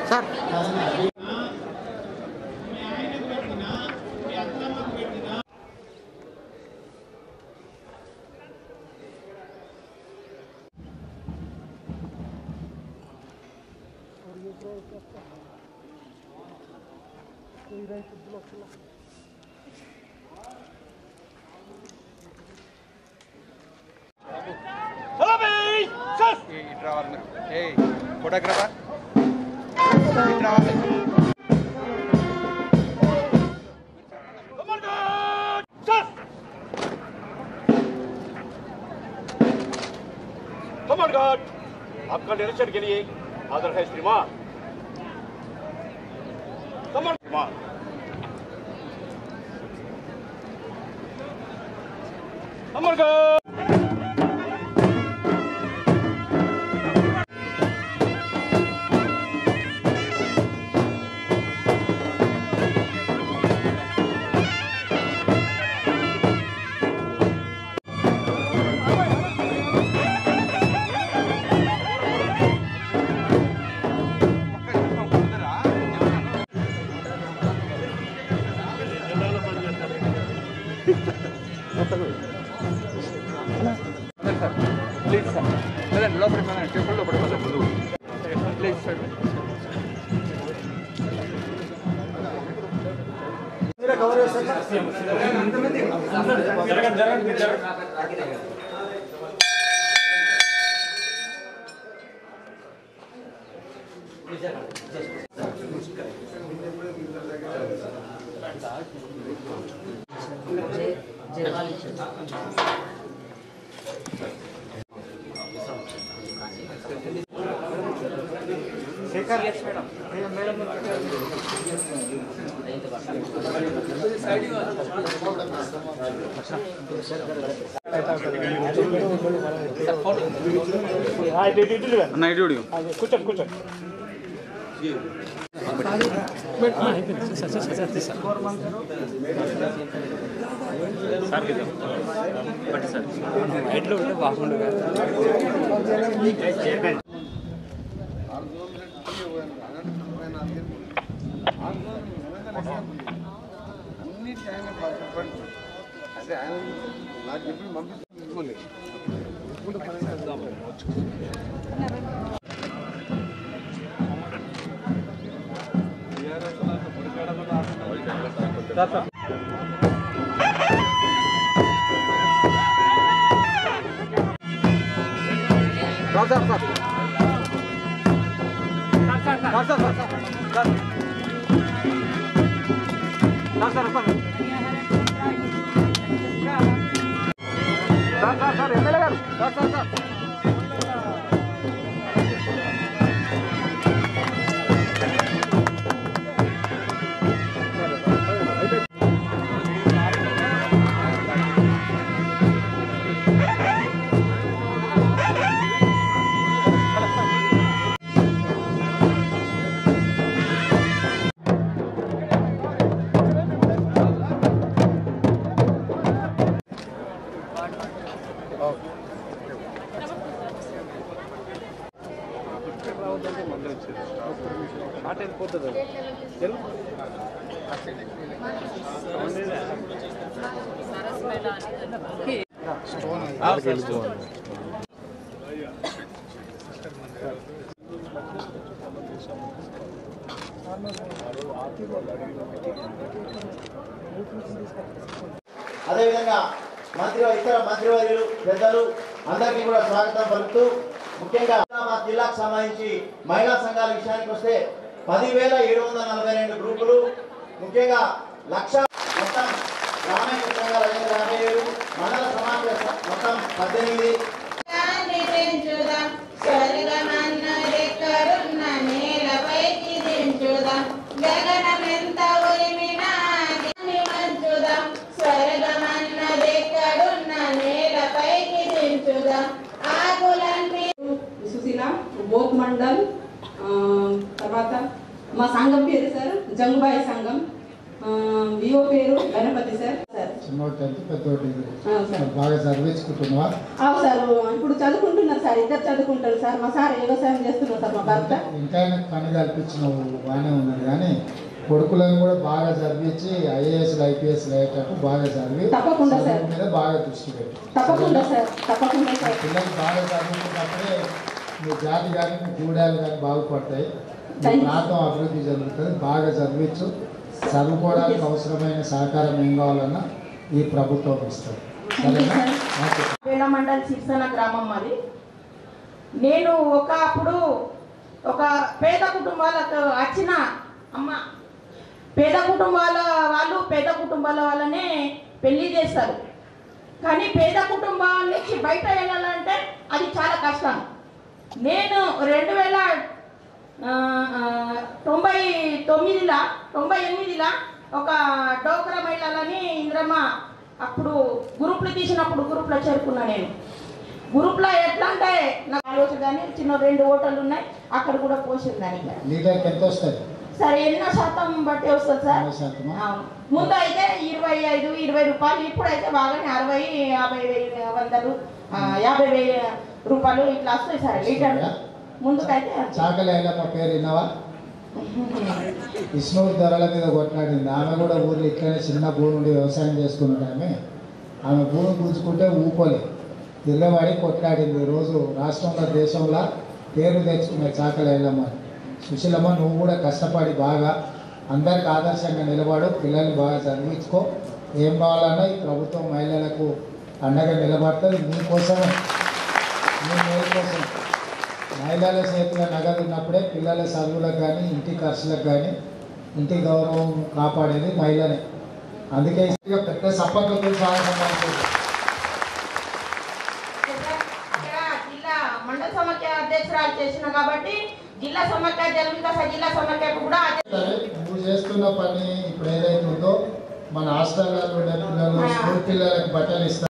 Sir ఇట్రా వాళ్ళు ఏ photographer ఇట్రా వాళ్ళు कमांड गार्ड आपका निरीक्षण के लिए आदर है श्रीमान कमांड श्रीमान कमांड गार्ड ప్లీజ్ సార్ లేదండి లోపలికి వెళ్ళండి టెంపుల్ లోపలికి వెళ్ళండి ముందు ప్లీజ్ సార్ అన్న ఇటు చూడు కూర్చోండి కూర్చోండి ఎట్లా ఉంటే బాగుండు అదే ఆయన నాకు చెప్పి పంపిస్తుంది sir sir sir sir sir sir sir sir sir sir sir sir sir MLA గారు సార్ సార్ సార్ అదేవిధంగా మంత్రి ఇతర మంత్రివర్యులు పెద్దలు అందరికీ కూడా స్వాగతం పలుకుతూ ముఖ్యంగా మా జిల్లాకు సంబంధించి మహిళా సంఘాల విషయానికి వస్తే పదివేల ఏడు వందల నలభై రెండు గ్రూపులు ముఖ్యంగా లక్ష మొత్తం గ్రామీణ సంఘాలు ఐదు వందల యాభై ఏడు మండల సమావేశ మొత్తం పద్దెనిమిది దాన్ని పెంచుదాం స్వర్గమన్నదెక్కడున్న నేలపైకి దించుదాం గగనమెంత ఉరిమినా దాన్ని వంచుదాం స్వర్గమన్నదెక్కడున్న నేలపైకి దించుదాం ఆకులన్నీ సుశీల బోత్ మండల్ ఆ, తర్వాత మా సంఘం పేరు సార్ జంగుబాయి సంఘం వివో పేరు గణపతి సార్ సార్ చిన్నోటి టెన్త్ పెద్దోటి ఆ, సార్ బాగా చదివించుకుంటున్నావా అవు సార్ ఇప్పుడు చదువుకుంటున్నారు సార్ ఇద్దరు చదువుకుంటారు సార్ మా సార్ వ్యవసాయం చేస్తున్నారు సార్ మా భర్త ఇంకా ఆయనకు పని కల్పించినవు బాగానే ఉన్నది కానీ కొడుకులను కూడా బాగా చదివించి ఐఏఎస్ ఐపీఎస్ అయ్యేటట్టు బాగా చదివి తప్పకుండా సార్. చదువు మీద బాగా దృష్టి పెట్టు తప్పకుండా సార్ తప్పకుండా సార్ పిల్లలు బాగా చదువుకున్నప్పుడే మీ జాతి కానీ మీ గూడాలు కానీ బాగుపడతాయి మీ Thank you. ప్రాంతం అభివృద్ధి జరుగుతుంది బాగా చదివించు చదువుకోవడానికి అవసరమైన సహకారం ఏం కావాలన్నా ఈ ప్రభుత్వం ఇస్తుంది సరేనా ఓకే పేడ మండల్ సిరిసన గ్రామం మాది నేను ఒకప్పుడు ఒక పేద కుటుంబాలకు వచ్చిన అమ్మ పేద కుటుంబాల వాళ్ళు పేద కుటుంబాల వాళ్ళనే పెళ్లి చేస్తారు కానీ పేద కుటుంబాల నుంచి బయట వెళ్ళాలంటే అది చాలా కష్టం నేను రెండు వేల ఆ, ఆ, తొంభై తొమ్మిదిలా తొంభై ఎనిమిదిలా ఒక డోక్రా మహిళలని ఇంద్రమ్మ అప్పుడు గ్రూప్లు తీసినప్పుడు గ్రూప్లో చేరుకున్నా నేను గ్రూప్లో ఎట్లా అంటే నాకు ఆలోచన కానీ చిన్న రెండు హోటళ్ళు ఉన్నాయి అక్కడ కూడా పోసిందని లీటర్కి ఎంత వస్తుంది సరే ఎన్నో శాతం బట్టి వస్తుంది సార్ ఎన్నో శాతమా? అవును. ముందు అయితే ఇరవై ఐదు ఇరవై రూపాయలు ఇప్పుడైతే బాగానే అరవై యాభై వేలు వందలు ఆ, యాభై వేల రూపాయలు ఇట్లా వస్తాయి సార్ లీటర్ ముందుకైతే చాకలి అయినమ్మ పేరు విన్నావా విష్ణువు ధరల మీద కొట్లాడింది ఆమె కూడా ఊర్లో ఇట్లనే చిన్న భూమి ఉండి వ్యవసాయం చేసుకున్నాడు ఆమె ఆమె భూమి పూచుకుంటే ఊకోలే తిరగబడి కొట్లాడింది రోజు రాష్ట్రంలో దేశంలో పేరు తెచ్చుకున్న చాకలి ఎల్లమ్మ సుశీలమ్మ నువ్వు కూడా కష్టపడి బాగా అందరికి ఆదర్శంగా నిలబడు పిల్లల్ని బాగా చదివించుకో ఏం కావాలన్నా ఈ ప్రభుత్వం మహిళలకు అండగా నిలబడుతుంది మీకోసమే మీ మేలు కోసం మహిళల చేతిలో నగదు ఉన్నప్పుడే పిల్లల చదువులకు కానీ ఇంటి ఖర్చులకు కానీ ఇంటి గౌరవం కాపాడేది మహిళనే అందుకే ఇక పెద్ద సప్పట్లతో స్వాగతం పలుకుతుంది. ఇక్కడ జిల్లా మండల సమాఖ్య అధ్యక్షురాలు చేసిన కాబట్టి జిల్లా సమాఖ్య జలవికాస జిల్లా సమాఖ్యకు కూడా అధ్యక్ష- సరే నువ్వు చేస్తున్న పని ఇప్పుడు ఏదైతే ఉందో మన హాస్టల్లో ఉండే పిల్లలు స్కూల్ పిల్లలకు బట్టలు ఇస్తారు